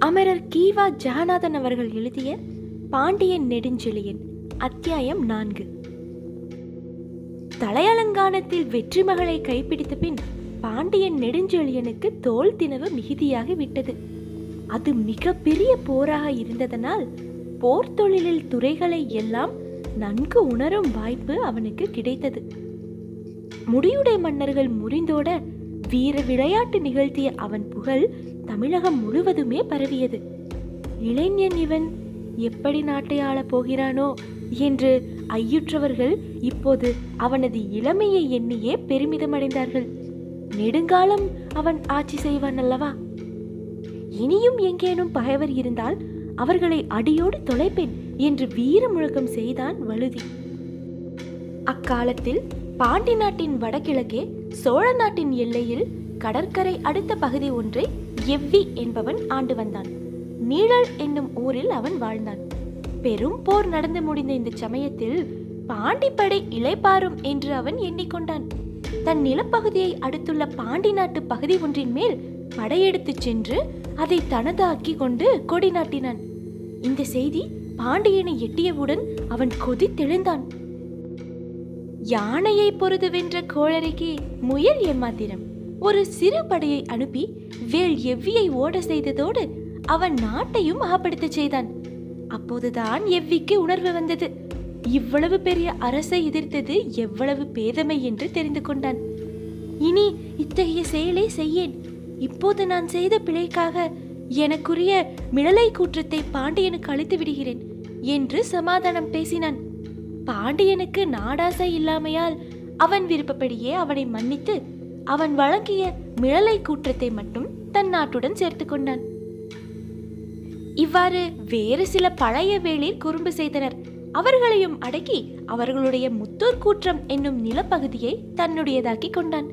அமரர் கீவா ஜெகநாதன் அவர்கள் எழுதிய பாண்டியன் நெடுஞ்செழியன் அத்தியாயம் நான்கு தலையலங்கானத்தில் வெற்றி மகளை கைப்பிடித்த பின் பாண்டியன் நெடுஞ்செழியனுக்கு தோல் தினவு மிகுதியாகி விட்டது அது மிக பெரிய போராக இருந்ததனால் போர் தொழிலில் துறைகளை எல்லாம் நன்கு உணரும் வாய்ப்பு அவனுக்கு கிடைத்தது முடியுடை மன்னர்கள் முறிந்தோட வீர விளையாட்டு நிகழ்த்திய அவன் புகழ் தமிழகம் முழுவதுமே பரவியது இளைஞன் இவன் எப்படி நாட்டை ஆளப் போகிறானோ என்று ஐயுற்றவர்கள் இப்போது அவனது இளமையை எண்ணியே பெருமிதமடைந்தார்கள் நெடுங்காலம் அவன் ஆட்சி செய்வான் அல்லவா இனியும் எங்கேனும் பகைவர் இருந்தால் அவர்களை அடியோடு தொலைப்பேன் என்று வீர முழக்கம் செய்தான் வழுதி அக்காலத்தில் பாண்டி நாட்டின் வடகிழக்கே சோழ நாட்டின் எல்லையில் கடற்கரை அடுத்த பகுதி ஒன்றை எவ்வி என்பவன் ஆண்டு வந்தான் நீழல் என்னும் ஊரில் அவன் வாழ்ந்தான் பெரும் போர் நடந்து முடிந்த இந்த சமயத்தில் பாண்டிப்படை இளைப்பாறும் என்று அவன் எண்ணிக்கொண்டான் தன் நிலப்பகுதியை அடுத்துள்ள பாண்டி நாட்டு பகுதி ஒன்றின் மேல் படையெடுத்துச் சென்று அதை தனதாக்கி கொண்டு கொடி நாட்டினான் இந்த செய்தி பாண்டியனை எட்டியவுடன் அவன் கொதித்தெழுந்தான் யானையை பொறுது வென்ற கோளரிக்கு முயல் ஏமாத்திரம் ஒரு சிறு படையை அனுப்பி வேல் எவ்வியை ஓட செய்ததோடு அவன் நாட்டையும் அகப்படுத்தச் செய்தான் அப்போதுதான் எவ்விக்கு உணர்வு வந்தது இவ்வளவு பெரிய அரசை எதிர்த்தது எவ்வளவு பேதமை என்று தெரிந்து கொண்டான் இனி இத்தகைய செயலை செய்யேன் இப்போது நான் செய்த பிழைக்காக எனக்குரிய மிளலை கூற்றத்தை பாண்டியனுக்கு அளித்து விடுகிறேன் என்று சமாதானம் பேசினான் பாண்டியனுக்கு நாடாசை இல்லாமையால் அவன் விருப்பப்படியே அவனை மன்னித்து அவன் வழங்கிய மிளலை கூற்றத்தை மட்டும் தன் நாட்டுடன் சேர்த்து கொண்டான் இவ்வாறு வேறு சில பழைய வேளிர் குறும்பு செய்தனர் அவர்களையும் அடக்கி அவர்களுடைய முத்தூர் கூற்றம் என்னும் நிலப்பகுதியை தன்னுடையதாக்கி கொண்டான்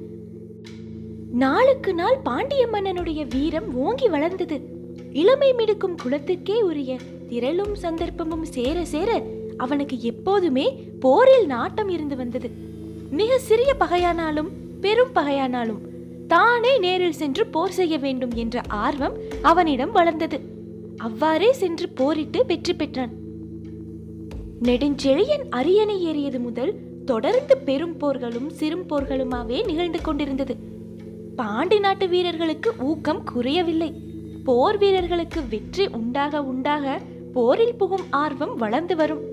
நாளுக்கு நாள் பாண்டிய மன்னனுடைய வீரம் ஓங்கி வளர்ந்தது இளமை மிடுக்கும் குலத்துக்கே உரிய திரளும் சந்தர்ப்பமும் சேர சேர அவனுக்கு எப்போதுமே போரில் நாட்டம் இருந்து வந்தது மிக சிறிய பகையானாலும் பெரும் பகையானாலும் தானே நேரில் சென்று போர் செய்ய வேண்டும் என்ற ஆர்வம் அவனிடம் வளர்ந்தது அவ்வாறே சென்று போரிட்டு வெற்றி பெற்றான் நெடுஞ்செழியன் அரியணை ஏறியது முதல் தொடர்ந்து பெரும் போர்களும் சிறும் போர்களுமாவே நிகழ்ந்து கொண்டிருந்தது பாண்டி நாட்டு வீரர்களுக்கு ஊக்கம் குறையவில்லை போர் வீரர்களுக்கு வெற்றி உண்டாக உண்டாக போரில் புகும் ஆர்வம் வளர்ந்து வரும்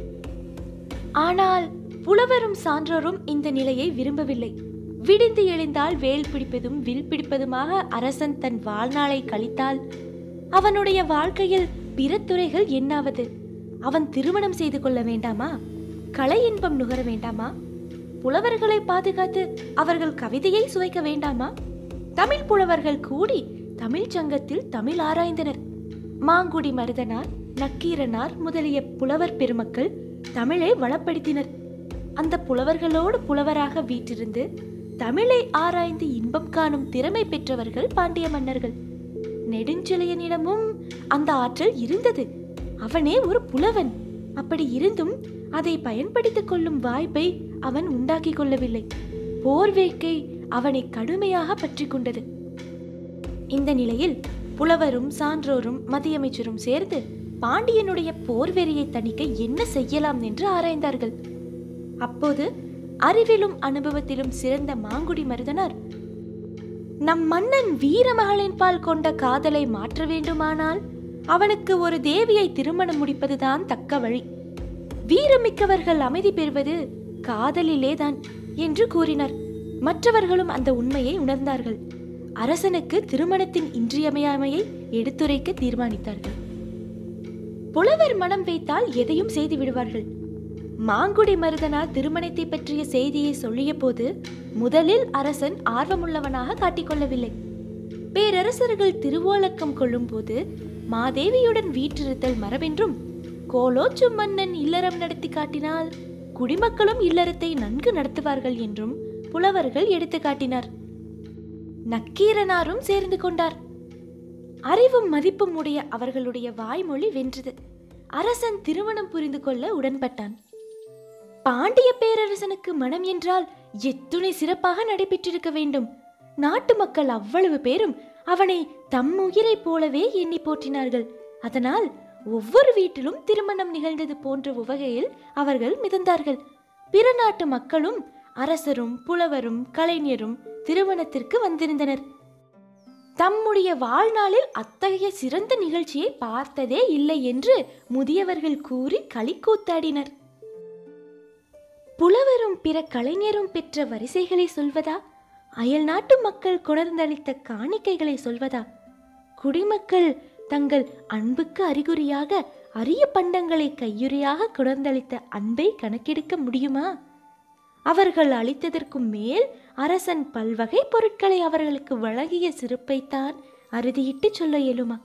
ஆனால் புலவரும் சான்றோரும் இந்த நிலையை விரும்பவில்லை விடிந்து எழுந்தால் வேல் பிடிப்பதும் வில் பிடிப்பதுமாக அரசன் தன் வாழ்நாளை கழித்தால் அவனுடைய வாழ்க்கையில் பிற துறைகள் என்னாவது அவன் திருமணம் செய்து கொள்ள வேண்டாமா கலை இன்பம் நுகர வேண்டாமா புலவர்களை பாதுகாத்து அவர்கள் கவிதையை சுவைக்க வேண்டாமா தமிழ் புலவர்கள் கூடி தமிழ் சங்கத்தில் தமிழ் ஆராய்ந்தனர் மாங்குடி மருதனார் நக்கீரனார் முதலிய புலவர் பெருமக்கள் தமிழை வளப்படுத்தினர் அந்த புலவர்களோடு புலவராக வீற்றிருந்து தமிழை ஆராய்ந்து இன்பம் காணும் திறமை பெற்றவர்கள் பாண்டிய மன்னர்கள் நெடுஞ்செழியனிடமும் அந்த ஆற்றல் இருந்தது அவனே ஒரு புலவன் அப்படி இருந்தும் அதை பயன்படுத்திக் கொள்ளும் வாய்ப்பை அவன் உண்டாக்கி கொள்ளவில்லை போர் வேட்கை அவனை கடுமையாக பற்றி கொண்டது இந்த நிலையில் புலவரும் சான்றோரும் மதியமைச்சரும் சேர்ந்து பாண்டியனுடைய போர் வெறியை தணிக்க என்ன செய்யலாம் என்று ஆராய்ந்தார்கள் அப்போது அறிவிலும் அனுபவத்திலும் சிறந்த மாங்குடி மருதனார் நம் மன்னன் வீரமகளின் பால் கொண்ட காதலை மாற்ற வேண்டுமானால் அவனுக்கு ஒரு தேவியை திருமணம் முடிப்பதுதான் தக்க வழி வீரமிக்கவர்கள் அமைதி பெறுவது காதலிலேதான் என்று கூறினார் மற்றவர்களும் அந்த உண்மையை உணர்ந்தார்கள் அரசனுக்கு திருமணத்தின் இன்றியமையாமையை எடுத்துரைக்க தீர்மானித்தார்கள் புலவர் மனம் வைத்தால் எதையும் செய்து விடுவார்கள் மாங்குடி மருதனார் திருமணத்தை பற்றிய செய்தியை சொல்லிய போது முதலில் அரசன் ஆர்வமுள்ளவனாக காட்டிக்கொள்ளவில்லை பேரரசர்கள் திருவோலக்கம் கொள்ளும் போது மாதேவியுடன் வீற்றிருத்தல் மரபென்றும் கோலோச்சு மன்னன் இல்லறம் நடத்தி காட்டினால் குடிமக்களும் இல்லறத்தை நன்கு நடத்துவார்கள் என்றும் புலவர்கள் எடுத்து காட்டினார் நக்கீரனாரும் சேர்ந்து கொண்டார் அறிவும் மதிப்பும் உடைய அவர்களுடைய வாய்மொழி வென்றது அரசன் திருமணம் புரிந்து கொள்ள உடன்பட்டான் பாண்டிய பேரரசனுக்கு மனம் என்றால் எத்துணை சிறப்பாக நடைபெற்றிருக்க வேண்டும் நாட்டு மக்கள் அவ்வளவு பேரும் அவனை தம் உயிரைப் போலவே எண்ணி போற்றினார்கள் அதனால் ஒவ்வொரு வீட்டிலும் திருமணம் நிகழ்ந்தது போன்ற உவகையில் அவர்கள் மிதந்தார்கள் பிற நாட்டு மக்களும் அரசரும் புலவரும் கலைஞரும் திருமணத்திற்கு வந்திருந்தனர் தம்முடைய வாழ்நாளில் அத்தகைய சிறந்த நிகழ்ச்சியை பார்த்ததே இல்லை என்று முதியவர்கள் கூறி களிக்கூத்தாடினர் புலவரும் பிற கலைஞரும் பெற்ற வரிசைகளை சொல்வதா அயல் நாட்டு மக்கள் கொணர்ந்தளித்த காணிக்கைகளை சொல்வதா குடிமக்கள் தங்கள் அன்புக்கு அறிகுறியாக அரிய பண்டங்களை கையுறையாக கொணர்ந்தளித்த அன்பை கணக்கெடுக்க முடியுமா அவர்கள் அளித்ததற்கும் மேல் அரசன் பல்வகை பொருட்களை அவர்களுக்கு வழங்கிய சிறப்பைத்தான் அறுதியிட்டு சொல்ல இயலுமா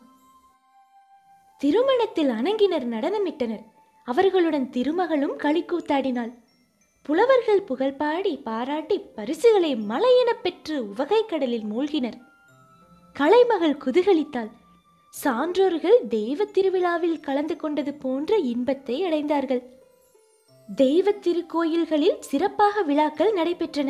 திருமணத்தில் அணங்கினர் நடனமிட்டனர் அவர்களுடன் திருமகளும் களிக்கூத்தாடினாள் புலவர்கள் புகழ் பாடி பாராட்டி பரிசுகளை மலையெனப் பெற்று உவகை கடலில் மூழ்கினர் கலைமகள் குதூகலித்தாள் சான்றோர்கள் தெய்வ திருவிழாவில் கலந்து கொண்டது போன்ற இன்பத்தை அடைந்தார்கள் தெய்வ திருக்கோயில்களில் சிறப்பாக விழாக்கள் நடைபெற்றன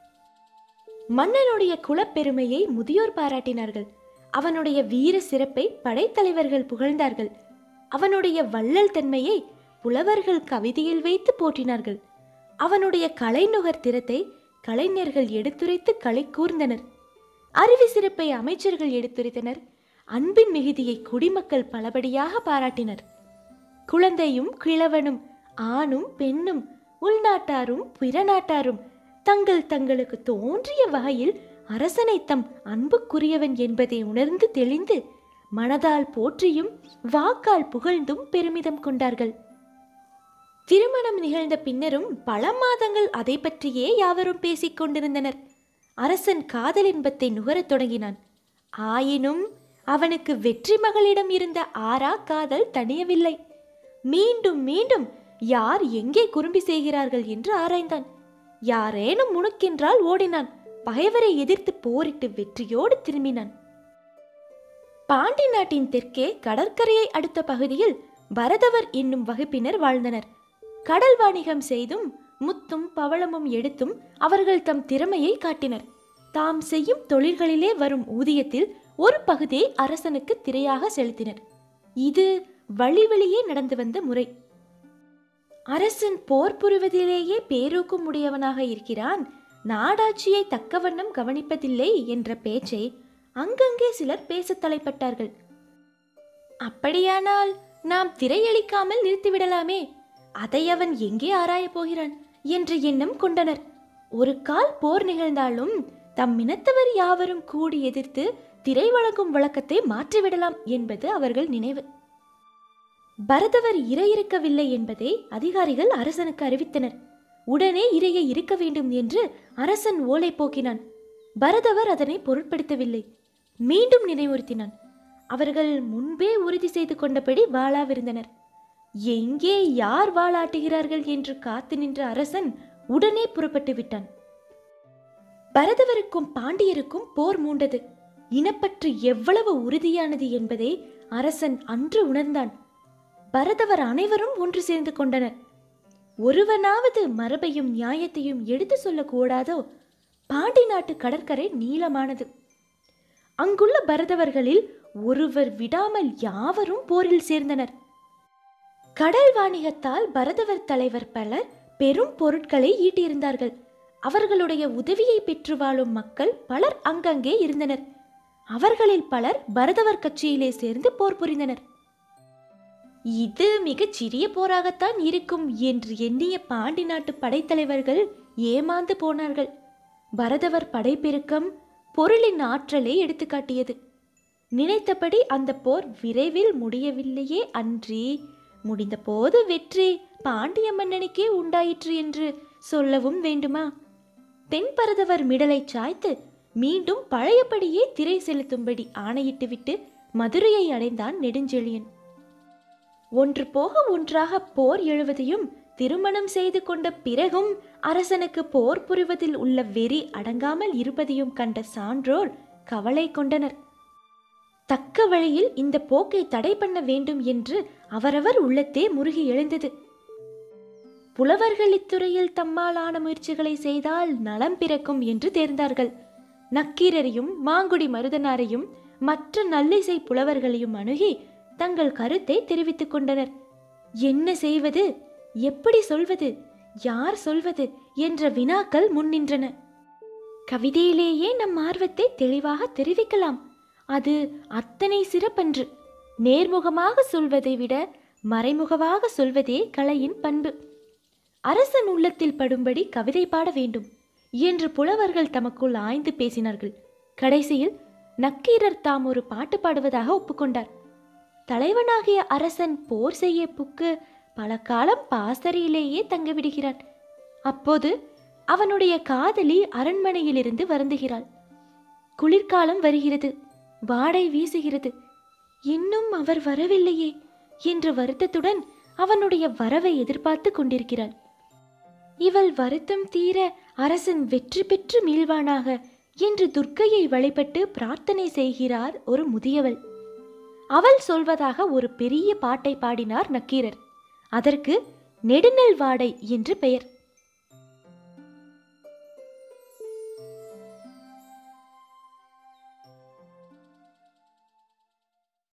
மன்னனுடைய குலப்பெருமையை முதியோர் பாராட்டினார்கள் அவனுடைய வீர சிறப்பை படைத்தலைவர்கள் புகழ்ந்தார்கள் அவனுடைய வள்ளல் தன்மையை புலவர்கள் கவிதையில் வைத்து போற்றினார்கள் அவனுடைய கலைநுகர் திறத்தை கலைஞர்கள் எடுத்துரைத்து களை கூர்ந்தனர் அறிவு சிறப்பை அமைச்சர்கள் எடுத்துரைத்தனர் அன்பின் மிகுதியை குடிமக்கள் பலபடியாக பாராட்டினர் குழந்தையும் கிழவனும் ஆணும் பெண்ணும் உள்நாட்டாரும் பிற நாட்டாரும் தங்கள் தங்களுக்கு தோன்றிய வகையில் அரசனை தம் அன்புக்குரியவன் என்பதை உணர்ந்து தெளிந்து மனதால் போற்றியும் வாக்கால் புகழ்ந்தும் பெருமிதம் கொண்டார்கள் திருமணம் நிகழ்ந்த பின்னரும் பல மாதங்கள் அதை பற்றியே யாவரும் பேசிக் கொண்டிருந்தனர் அரசன் காதல் இன்பத்தை நுகரத் தொடங்கினான் ஆயினும் அவனுக்கு வெற்றி மகளிடம் இருந்த ஆறா காதல் தணியவில்லை மீண்டும் மீண்டும் யார் எங்கே குறும்பி செய்கிறார்கள் என்று ஆராய்ந்தான் யாரேனும் முணுக்கென்றால் ஓடினான் பகைவரை எதிர்த்து போரிட்டு வெற்றியோடு திரும்பினான் பாண்டி நாட்டின் தெற்கே கடற்கரையை அடுத்த பகுதியில் பரதவர் என்னும் வகுப்பினர் வாழ்ந்தனர் கடல் வாணிகம் செய்தும் முத்தும் பவளமும் எடுத்தும் அவர்கள் தம் திறமையை காட்டினர் தாம் செய்யும் தொழில்களிலே வரும் ஊதியத்தில் ஒரு பகுதியை அரசனுக்கு திரையாக செலுத்தினர் இது வழி வழியே நடந்து வந்த முறை அரசன் போர் புரிவதிலேயே பேரூக்கம் உடையவனாக இருக்கிறான் நாடாட்சியை தக்க வண்ணம் கவனிப்பதில்லை என்ற பேச்சை அங்கங்கே சிலர் பேசத் தலைப்பட்டார்கள் அப்படியானால் நாம் திரையளிக்காமல் நிறுத்திவிடலாமே அதை அவன் எங்கே ஆராயப் போகிறான் என்ற எண்ணம் கொண்டனர் ஒரு கால் போர் நிகழ்ந்தாலும் தம் இனத்தவர் யாவரும் கூடி எதிர்த்து திரை வழங்கும் வழக்கத்தை மாற்றிவிடலாம் என்பது அவர்கள் நினைவு பரதவர் இரை இருக்கவில்லை என்பதை அதிகாரிகள் அரசனுக்கு அறிவித்தனர் உடனே இரையை இருக்க வேண்டும் என்று அரசன் ஓலை போக்கினான் பரதவர் அதனை பொருட்படுத்தவில்லை மீண்டும் நினைவுறுத்தினான் அவர்கள் முன்பே உறுதி செய்து கொண்டபடி வாளாவிருந்தனர் எங்கே யார் வாளாட்டுகிறார்கள் என்று காத்து நின்ற அரசன் உடனே புறப்பட்டு விட்டான் பரதவருக்கும் பாண்டியருக்கும் போர் மூண்டது இனப்பற்று எவ்வளவு உறுதியானது என்பதை அரசன் அன்று உணர்ந்தான் பரதவர் அனைவரும் ஒன்று சேர்ந்து கொண்டனர் ஒருவனாவது மரபையும் நியாயத்தையும் எடுத்து சொல்லக்கூடாதோ பாண்டி நாட்டு கடற்கரை நீளமானது அங்குள்ள பரதவர்களில் ஒருவர் விடாமல் யாவரும் போரில் சேர்ந்தனர் கடல் வாணிகத்தால் பரதவர் தலைவர் பலர் பெரும் பொருட்களை ஈட்டியிருந்தார்கள் அவர்களுடைய உதவியை பெற்று வாழும் மக்கள் பலர் அங்கங்கே இருந்தனர் அவர்களில் பலர் பரதவர் கட்சியிலே சேர்ந்து போர் புரிந்தனர் இது மிகச் சிறிய போராகத்தான் இருக்கும் என்று எண்ணிய பாண்டி நாட்டு படைத்தலைவர்கள் ஏமாந்து போனார்கள் பரதவர் படைப்பெருக்கம் பொருளின் ஆற்றலை எடுத்துக்காட்டியது நினைத்தபடி அந்த போர் விரைவில் முடியவில்லையே அன்றி முடிந்தபோது வெற்றி பாண்டிய மன்னனுக்கே உண்டாயிற்று என்று சொல்லவும் வேண்டுமா தென் பரதவர் மிடலை சாய்த்து மீண்டும் பழையபடியே திரை செலுத்தும்படி ஆணையிட்டுவிட்டு மதுரையை அடைந்தான் நெடுஞ்செழியன் ஒன்று போக ஒன்றாக போர் எழுவதையும் திருமணம் செய்து கொண்ட பிறகும் அரசனுக்கு போர் புரிவதில் உள்ள வெறி அடங்காமல் இருப்பதையும் கண்ட சான்றோர் கவலை கொண்டனர் தக்க வழியில் இந்த போக்கை தடை பண்ண வேண்டும் என்று அவரவர் உள்ளத்தே முருகி எழுந்தது புலவர்கள் இத்துறையில் தம்மாலான முயற்சிகளை செய்தால் நலம் பிறக்கும் என்று தேர்ந்தார்கள் நக்கீரரையும் மாங்குடி மருதனாரையும் மற்ற நல்லிசை புலவர்களையும் அணுகி தங்கள் கருத்தை தெரிவித்துக் கொண்டனர் என்ன செய்வது எப்படி சொல்வது யார் சொல்வது என்ற வினாக்கள் முன்னின்றன கவிதையிலேயே நம் ஆர்வத்தை தெளிவாக தெரிவிக்கலாம் அது அத்தனை சிறப்பன்று நேர்முகமாக சொல்வதை விட மறைமுகமாக சொல்வதே கலையின் பண்பு அரசன் உள்ளத்தில் படும்படி கவிதை பாட வேண்டும் என்று புலவர்கள் தமக்குள் ஆய்ந்து பேசினார்கள் கடைசியில் நக்கீரர் தாம் ஒரு பாட்டு பாடுவதாக ஒப்புக்கொண்டார் தலைவனாகிய அரசன் போர் செய்ய புக்கு பல காலம் பாசறையிலேயே தங்கிவிடுகிறான் அப்போது அவனுடைய காதலி அரண்மனையிலிருந்து வருந்துகிறாள் குளிர்காலம் வருகிறது வாடை வீசுகிறது இன்னும் அவர் வரவில்லையே என்ற வருத்தத்துடன் அவனுடைய வரவை எதிர்பார்த்து கொண்டிருக்கிறாள் இவள் வருத்தம் தீர அரசன் வெற்றி பெற்று மீள்வானாக என்று துர்க்கையை வழிபட்டு பிரார்த்தனை செய்கிறார் ஒரு முதியவள் அவள் சொல்வதாக ஒரு பெரிய பாட்டை பாடினார் நக்கீரர் அதற்கு நெடுநெல் வாடை என்று பெயர்